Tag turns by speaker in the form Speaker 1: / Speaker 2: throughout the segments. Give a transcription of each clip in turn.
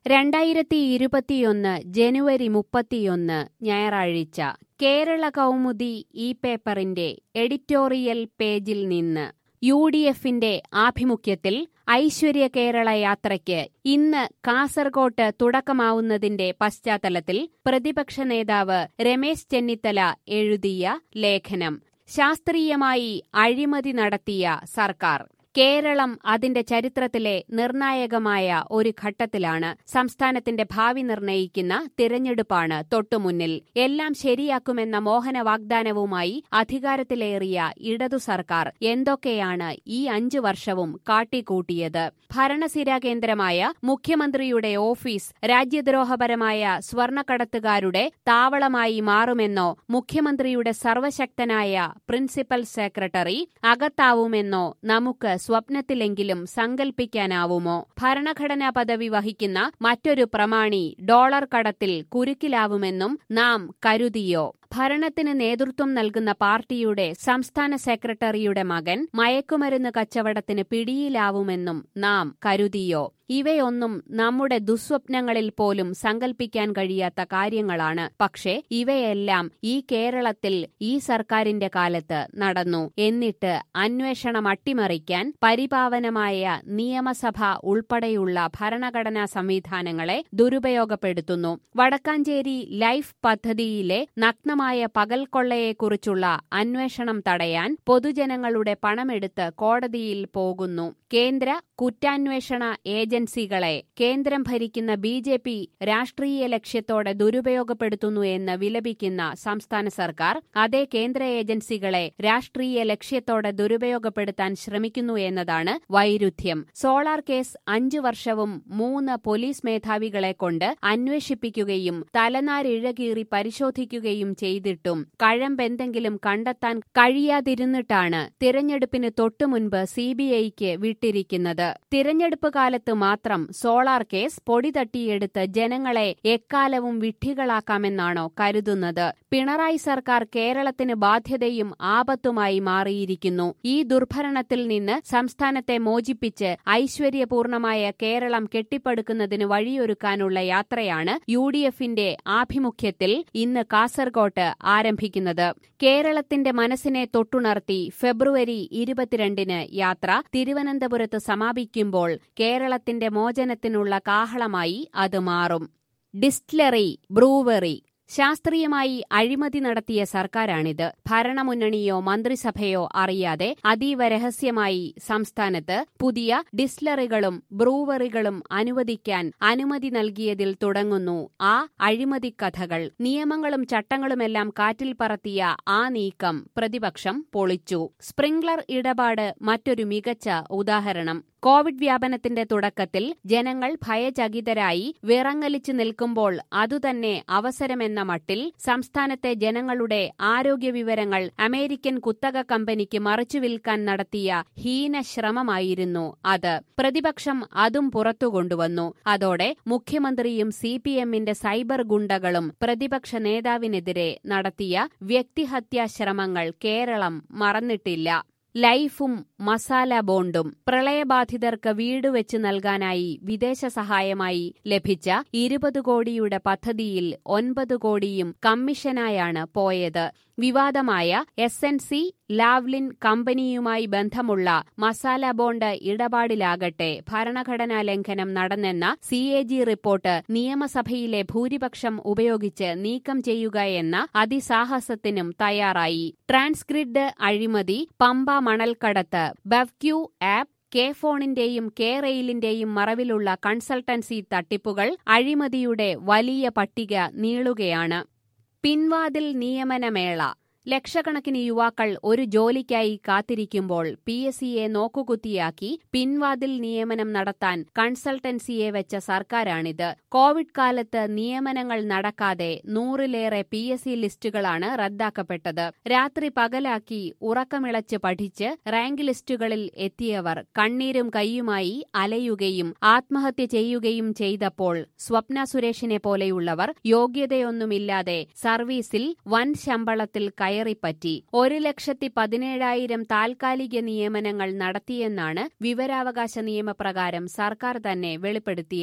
Speaker 1: രണ്ടായിരത്തി ഇരുപത്തിയൊന്ന് ജനുവരി മുപ്പത്തിയൊന്ന് ഞായറാഴ്ച കേരള കൗമുദി ഈ പേപ്പറിന്റെ എഡിറ്റോറിയൽ പേജിൽ നിന്ന് യു ഡി എഫിന്റെ ആഭിമുഖ്യത്തിൽ ഐശ്വര്യ കേരള യാത്രയ്ക്ക് ഇന്ന് കാസർകോട്ട് തുടക്കമാവുന്നതിന്റെ പശ്ചാത്തലത്തിൽ പ്രതിപക്ഷ നേതാവ് രമേശ് ചെന്നിത്തല എഴുതിയ ലേഖനം ശാസ്ത്രീയമായി അഴിമതി നടത്തിയ സർക്കാർ കേരളം അതിന്റെ ചരിത്രത്തിലെ നിർണായകമായ ഒരു ഘട്ടത്തിലാണ് സംസ്ഥാനത്തിന്റെ ഭാവി നിർണയിക്കുന്ന തിരഞ്ഞെടുപ്പാണ് തൊട്ടുമുന്നിൽ എല്ലാം ശരിയാക്കുമെന്ന മോഹന വാഗ്ദാനവുമായി അധികാരത്തിലേറിയ ഇടതു സർക്കാർ എന്തൊക്കെയാണ് ഈ അഞ്ചു വർഷവും കാട്ടിക്കൂട്ടിയത് ഭരണസിരാ കേന്ദ്രമായ മുഖ്യമന്ത്രിയുടെ ഓഫീസ് രാജ്യദ്രോഹപരമായ സ്വർണക്കടത്തുകാരുടെ താവളമായി മാറുമെന്നോ മുഖ്യമന്ത്രിയുടെ സർവശക്തനായ പ്രിൻസിപ്പൽ സെക്രട്ടറി അകത്താവുമെന്നോ നമുക്ക് സ്വപ്നത്തിലെങ്കിലും സങ്കൽപ്പിക്കാനാവുമോ ഭരണഘടനാ പദവി വഹിക്കുന്ന മറ്റൊരു പ്രമാണി ഡോളർ കടത്തിൽ കുരുക്കിലാവുമെന്നും നാം കരുതിയോ ഭരണത്തിന് നേതൃത്വം നൽകുന്ന പാർട്ടിയുടെ സംസ്ഥാന സെക്രട്ടറിയുടെ മകൻ മയക്കുമരുന്ന് കച്ചവടത്തിന് പിടിയിലാവുമെന്നും നാം കരുതിയോ ഇവയൊന്നും നമ്മുടെ ദുസ്വപ്നങ്ങളിൽ പോലും സങ്കൽപ്പിക്കാൻ കഴിയാത്ത കാര്യങ്ങളാണ് പക്ഷേ ഇവയെല്ലാം ഈ കേരളത്തിൽ ഈ സർക്കാരിന്റെ കാലത്ത് നടന്നു എന്നിട്ട് അന്വേഷണം അട്ടിമറിക്കാൻ പരിപാവനമായ നിയമസഭ ഉൾപ്പെടെയുള്ള ഭരണഘടനാ സംവിധാനങ്ങളെ ദുരുപയോഗപ്പെടുത്തുന്നു വടക്കാഞ്ചേരി ലൈഫ് പദ്ധതിയിലെ നഗ്നമായ പകൽക്കൊള്ളയെക്കുറിച്ചുള്ള അന്വേഷണം തടയാൻ പൊതുജനങ്ങളുടെ പണമെടുത്ത് കോടതിയിൽ പോകുന്നു കേന്ദ്ര കുറ്റാന്വേഷണ ഏജൻസികളെ കേന്ദ്രം ഭരിക്കുന്ന ബി ജെ പി രാഷ്ട്രീയ ലക്ഷ്യത്തോടെ ദുരുപയോഗപ്പെടുത്തുന്നു എന്ന് വിലപിക്കുന്ന സംസ്ഥാന സർക്കാർ അതേ കേന്ദ്ര ഏജൻസികളെ രാഷ്ട്രീയ ലക്ഷ്യത്തോടെ ദുരുപയോഗപ്പെടുത്താൻ ശ്രമിക്കുന്നു എന്നതാണ് വൈരുദ്ധ്യം സോളാർ കേസ് അഞ്ചു വർഷവും മൂന്ന് പോലീസ് മേധാവികളെ കൊണ്ട് അന്വേഷിപ്പിക്കുകയും തലനാരിഴകീറി പരിശോധിക്കുകയും ചെയ്തിട്ടും കഴമ്പെന്തെങ്കിലും കണ്ടെത്താൻ കഴിയാതിരുന്നിട്ടാണ് തിരഞ്ഞെടുപ്പിന് തൊട്ടുമുൻപ് സിബിഐക്ക് വിട്ടിരിക്കുന്നത് തിരഞ്ഞെടുപ്പ് കാലത്ത് മാത്രം സോളാർ കേസ് പൊടി തട്ടിയെടുത്ത് ജനങ്ങളെ എക്കാലവും വിഡ്ഢികളാക്കാമെന്നാണോ കരുതുന്നത് പിണറായി സർക്കാർ കേരളത്തിന് ബാധ്യതയും ആപത്തുമായി മാറിയിരിക്കുന്നു ഈ ദുർഭരണത്തിൽ നിന്ന് സംസ്ഥാനത്തെ മോചിപ്പിച്ച് ഐശ്വര്യപൂർണമായ കേരളം കെട്ടിപ്പടുക്കുന്നതിന് വഴിയൊരുക്കാനുള്ള യാത്രയാണ് യു ഡി എഫിന്റെ ആഭിമുഖ്യത്തിൽ ഇന്ന് കാസർകോട്ട് ആരംഭിക്കുന്നത് കേരളത്തിന്റെ മനസ്സിനെ തൊട്ടുണർത്തി ഫെബ്രുവരി ഇരുപത്തിരണ്ടിന് യാത്ര തിരുവനന്തപുരത്ത് സമാപിക്കുമ്പോൾ കേരളത്തിന്റെ മോചനത്തിനുള്ള കാഹളമായി അത് മാറും ഡിസ്റ്റിലറി ബ്രൂവറി ശാസ്ത്രീയമായി അഴിമതി നടത്തിയ സർക്കാരാണിത് ഭരണമുന്നണിയോ മന്ത്രിസഭയോ അറിയാതെ അതീവ രഹസ്യമായി സംസ്ഥാനത്ത് പുതിയ ഡിസ്ലറികളും ബ്രൂവറികളും അനുവദിക്കാൻ അനുമതി നൽകിയതിൽ തുടങ്ങുന്നു ആ അഴിമതി കഥകൾ നിയമങ്ങളും ചട്ടങ്ങളുമെല്ലാം കാറ്റിൽ പറത്തിയ ആ നീക്കം പ്രതിപക്ഷം പൊളിച്ചു സ്പ്രിംഗ്ലർ ഇടപാട് മറ്റൊരു മികച്ച ഉദാഹരണം കോവിഡ് വ്യാപനത്തിന്റെ തുടക്കത്തിൽ ജനങ്ങൾ ഭയചകിതരായി വിറങ്ങലിച്ചു നിൽക്കുമ്പോൾ അതുതന്നെ അവസരമെന്ന മട്ടിൽ സംസ്ഥാനത്തെ ജനങ്ങളുടെ ആരോഗ്യ വിവരങ്ങൾ അമേരിക്കൻ കുത്തക കമ്പനിക്ക് മറിച്ചുവിൽക്കാൻ നടത്തിയ ഹീനശ്രമമായിരുന്നു അത് പ്രതിപക്ഷം അതും പുറത്തുകൊണ്ടുവന്നു അതോടെ മുഖ്യമന്ത്രിയും സി പി എമ്മിന്റെ സൈബർ ഗുണ്ടകളും പ്രതിപക്ഷ നേതാവിനെതിരെ നടത്തിയ വ്യക്തിഹത്യാശ്രമങ്ങൾ കേരളം മറന്നിട്ടില്ല ലൈഫും മസാല ബോണ്ടും പ്രളയബാധിതർക്ക് വീട് വെച്ച് നൽകാനായി വിദേശ സഹായമായി ലഭിച്ച ഇരുപത് കോടിയുടെ പദ്ധതിയിൽ ഒൻപത് കോടിയും കമ്മീഷനായാണ് പോയത് വിവാദമായ എസ് എൻ സി ലാവ്ലിൻ കമ്പനിയുമായി ബന്ധമുള്ള മസാല ബോണ്ട് ഇടപാടിലാകട്ടെ ഭരണഘടനാ ലംഘനം നടന്നെന്ന സി എ ജി റിപ്പോർട്ട് നിയമസഭയിലെ ഭൂരിപക്ഷം ഉപയോഗിച്ച് നീക്കം ചെയ്യുക എന്ന അതിസാഹസത്തിനും തയ്യാറായി ട്രാൻസ്ഗ്രിഡ് അഴിമതി പമ്പ മണൽക്കടത്ത് ബവ്ക്യൂ ആപ്പ് കെ ഫോണിന്റെയും കെ റെയിലിന്റെയും മറവിലുള്ള കൺസൾട്ടൻസി തട്ടിപ്പുകൾ അഴിമതിയുടെ വലിയ പട്ടിക നീളുകയാണ് പിൻവാതിൽ നിയമനമേള ലക്ഷക്കണക്കിന് യുവാക്കൾ ഒരു ജോലിക്കായി കാത്തിരിക്കുമ്പോൾ പി എസ് സിയെ നോക്കുകുത്തിയാക്കി പിൻവാതിൽ നിയമനം നടത്താൻ കൺസൾട്ടൻസിയെ വെച്ച സർക്കാരാണിത് കോവിഡ് കാലത്ത് നിയമനങ്ങൾ നടക്കാതെ നൂറിലേറെ പി എസ് സി ലിസ്റ്റുകളാണ് റദ്ദാക്കപ്പെട്ടത് രാത്രി പകലാക്കി ഉറക്കമിളച്ച് പഠിച്ച് റാങ്ക് ലിസ്റ്റുകളിൽ എത്തിയവർ കണ്ണീരും കൈയുമായി അലയുകയും ആത്മഹത്യ ചെയ്യുകയും ചെയ്തപ്പോൾ സ്വപ്ന സുരേഷിനെ പോലെയുള്ളവർ യോഗ്യതയൊന്നുമില്ലാതെ സർവീസിൽ വൻ ശമ്പളത്തിൽ കയറിപ്പറ്റി ഒരു ലക്ഷത്തി പതിനേഴായിരം താൽക്കാലിക നിയമനങ്ങൾ നടത്തിയെന്നാണ് വിവരാവകാശ നിയമപ്രകാരം സർക്കാർ തന്നെ വെളിപ്പെടുത്തിയത്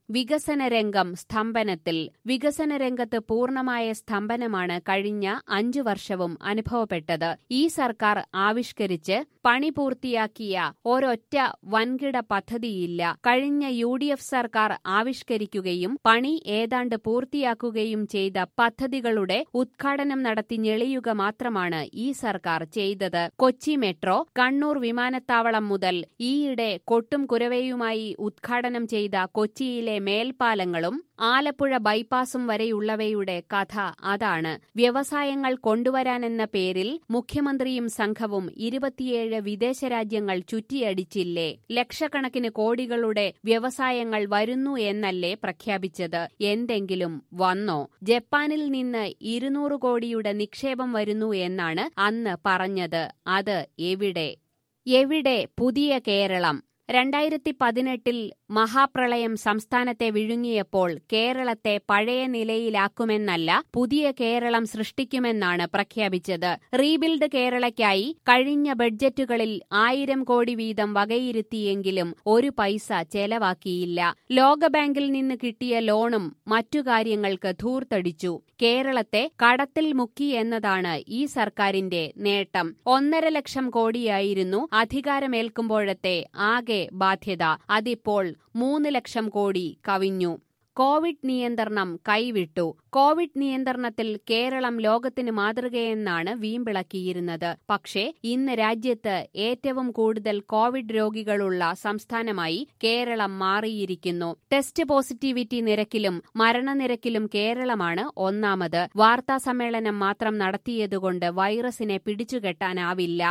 Speaker 1: വികസന രംഗം സ്തംഭനത്തിൽ വികസന രംഗത്ത് പൂർണ്ണമായ സ്തംഭനമാണ് കഴിഞ്ഞ അഞ്ചു വർഷവും അനുഭവപ്പെട്ടത് ഈ സർക്കാർ ആവിഷ്കരിച്ച് പണി പൂർത്തിയാക്കിയ ഒരൊറ്റ വൻകിട പദ്ധതിയില്ല കഴിഞ്ഞ യു ഡി എഫ് സർക്കാർ ആവിഷ്കരിക്കുകയും പണി ഏതാണ്ട് പൂർത്തിയാക്കുകയും ചെയ്ത പദ്ധതികളുടെ ഉദ്ഘാടനം നടത്തി ഞെളിയുക മാത്രമാണ് ഈ സർക്കാർ ചെയ്തത് കൊച്ചി മെട്രോ കണ്ണൂർ വിമാനത്താവളം മുതൽ ഈയിടെ കൊട്ടും കുരവയുമായി ഉദ്ഘാടനം ചെയ്ത കൊച്ചിയിലെ മേൽപ്പാലങ്ങളും ആലപ്പുഴ ബൈപ്പാസും വരെയുള്ളവയുടെ കഥ അതാണ് വ്യവസായങ്ങൾ കൊണ്ടുവരാനെന്ന പേരിൽ മുഖ്യമന്ത്രിയും സംഘവും ഇരുപത്തിയേഴ് വിദേശ രാജ്യങ്ങൾ ചുറ്റിയടിച്ചില്ലേ ലക്ഷക്കണക്കിന് കോടികളുടെ വ്യവസായങ്ങൾ വരുന്നു എന്നല്ലേ പ്രഖ്യാപിച്ചത് എന്തെങ്കിലും വന്നോ ജപ്പാനിൽ നിന്ന് ഇരുന്നൂറ് കോടിയുടെ നിക്ഷേപം വരുന്നു എന്നാണ് അന്ന് പറഞ്ഞത് അത് എവിടെ എവിടെ പുതിയ കേരളം രണ്ടായിരത്തി പതിനെട്ടിൽ മഹാപ്രളയം സംസ്ഥാനത്തെ വിഴുങ്ങിയപ്പോൾ കേരളത്തെ പഴയ നിലയിലാക്കുമെന്നല്ല പുതിയ കേരളം സൃഷ്ടിക്കുമെന്നാണ് പ്രഖ്യാപിച്ചത് റീബിൽഡ് കേരളയ്ക്കായി കഴിഞ്ഞ ബഡ്ജറ്റുകളിൽ ആയിരം കോടി വീതം വകയിരുത്തിയെങ്കിലും ഒരു പൈസ ചെലവാക്കിയില്ല ലോകബാങ്കിൽ നിന്ന് കിട്ടിയ ലോണും മറ്റു കാര്യങ്ങൾക്ക് ധൂർത്തടിച്ചു കേരളത്തെ കടത്തിൽ മുക്കി എന്നതാണ് ഈ സർക്കാരിന്റെ നേട്ടം ഒന്നര ലക്ഷം കോടിയായിരുന്നു അധികാരമേൽക്കുമ്പോഴത്തെ ആകെ ബാധ്യത അതിപ്പോൾ മൂന്ന് ലക്ഷം കോടി കവിഞ്ഞു കോവിഡ് നിയന്ത്രണം കൈവിട്ടു കോവിഡ് നിയന്ത്രണത്തിൽ കേരളം ലോകത്തിന് മാതൃകയെന്നാണ് വീമ്പിളക്കിയിരുന്നത് പക്ഷേ ഇന്ന് രാജ്യത്ത് ഏറ്റവും കൂടുതൽ കോവിഡ് രോഗികളുള്ള സംസ്ഥാനമായി കേരളം മാറിയിരിക്കുന്നു ടെസ്റ്റ് പോസിറ്റിവിറ്റി നിരക്കിലും മരണനിരക്കിലും കേരളമാണ് ഒന്നാമത് വാർത്താസമ്മേളനം മാത്രം നടത്തിയതുകൊണ്ട് വൈറസിനെ പിടിച്ചുകെട്ടാനാവില്ല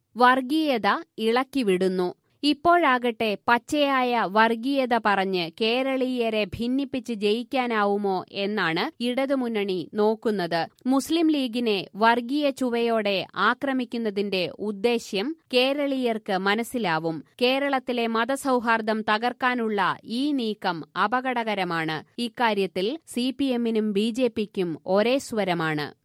Speaker 1: വർഗീയത ഇളക്കിവിടുന്നു ഇപ്പോഴാകട്ടെ പച്ചയായ വർഗീയത പറഞ്ഞ് കേരളീയരെ ഭിന്നിപ്പിച്ച് ജയിക്കാനാവുമോ എന്നാണ് ഇടതുമുന്നണി നോക്കുന്നത് മുസ്ലിം ലീഗിനെ വർഗീയ ചുവയോടെ ആക്രമിക്കുന്നതിന്റെ ഉദ്ദേശ്യം കേരളീയർക്ക് മനസ്സിലാവും കേരളത്തിലെ മതസൗഹാർദ്ദം തകർക്കാനുള്ള ഈ നീക്കം അപകടകരമാണ് ഇക്കാര്യത്തിൽ സിപിഎമ്മിനും ബി ജെ പിക്കും ഒരേ സ്വരമാണ്